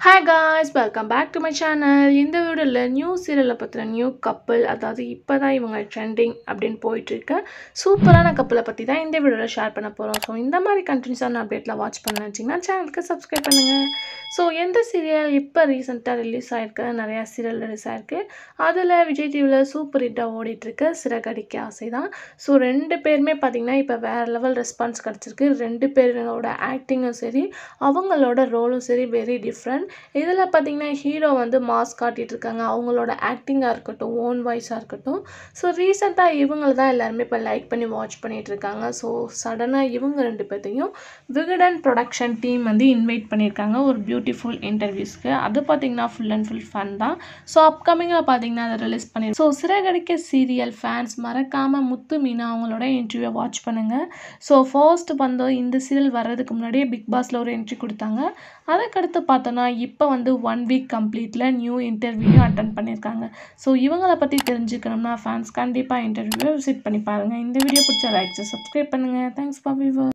hi guys welcome back to my channel இந்த வீடியோவில் new சீரியலை பற்றின நியூ கப்பல் அதாவது இப்போ தான் இவங்க ட்ரெண்டிங் அப்படின்னு போயிட்டுருக்கு சூப்பரான கப்பலை பற்றி தான் இந்த வீடியோவில் ஷேர் பண்ண போகிறோம் ஸோ இந்த மாதிரி கண்டினியூஸான அப்டேட்லாம் வாட்ச் பண்ண நினச்சிங்கன்னா சேனலுக்கு சப்ஸ்கிரைப் பண்ணுங்கள் ஸோ எந்த சீரியல் இப்போ ரீசெண்டாக ரிலீஸ் ஆகிருக்கு நிறையா சீரியல் ரிலீஸ் ஆகிருக்கு அதில் விஜய் டிவியில் சூப்பர் ஹிட்டாக ஓடிட்டுருக்கு சிறகடிக்க ஆசை தான் ஸோ ரெண்டு பேருமே பார்த்திங்கன்னா இப்போ வேறு லெவல் ரெஸ்பான்ஸ் கிடச்சிருக்கு ரெண்டு பேரோட ஆக்டிங்கும் சரி அவங்களோட ரோலும் சரி வெரி டிஃப்ரெண்ட் இதில் பார்த்தீங்கன்னா ஹீரோ வந்து மாஸ் காட்டிகிட்டு இருக்காங்க அவங்களோட ஆக்டிங்காக இருக்கட்டும் ஓன் வாய்ஸாக இருக்கட்டும் ஸோ ரீசெண்டாக இவங்களை தான் எல்லாருமே இப்போ லைக் பண்ணி வாட்ச் பண்ணிகிட்டு இருக்காங்க ஸோ சடனாக இவங்க ரெண்டு பேர்த்தையும் விகடன் ப்ரொடக்ஷன் டீம் வந்து இன்வைட் பண்ணியிருக்காங்க ஒரு பியூட்டிஃபுல் இன்டர்வியூஸ்க்கு அது பார்த்தீங்கன்னா ஃபுல் அண்ட் ஃபுல் ஃபன் தான் ஸோ அப்கமிங்கில் பார்த்தீங்கன்னா அதை ரிலீஸ் பண்ணி ஸோ சிறகடிக்க சீரியல் ஃபேன்ஸ் மறக்காமல் முத்து மீனா அவங்களோட இன்டர்வியூவை வாட்ச் பண்ணுங்கள் ஸோ ஃபர்ஸ்ட் வந்து இந்த சீரியல் வர்றதுக்கு முன்னாடியே பிக் பாஸில் ஒரு என்ட்ரி கொடுத்தாங்க அதுக்கடுத்து பார்த்தோன்னா இப்போ வந்து ஒன் வீக் கம்ப்ளீட்டில் நியூ இன்டர்வியூ அட்டன் பண்ணியிருக்காங்க ஸோ இவங்களை பற்றி தெரிஞ்சுக்கணும்னா ஃபேன்ஸ் கண்டிப்பாக இன்டர்வியூவை விசிட் பண்ணி பாருங்கள் இந்த வீடியோ பிடிச்ச லைக் சப்ஸ்கிரைப் பண்ணுங்கள் தேங்க்ஸ் ஃபார் வியூவர்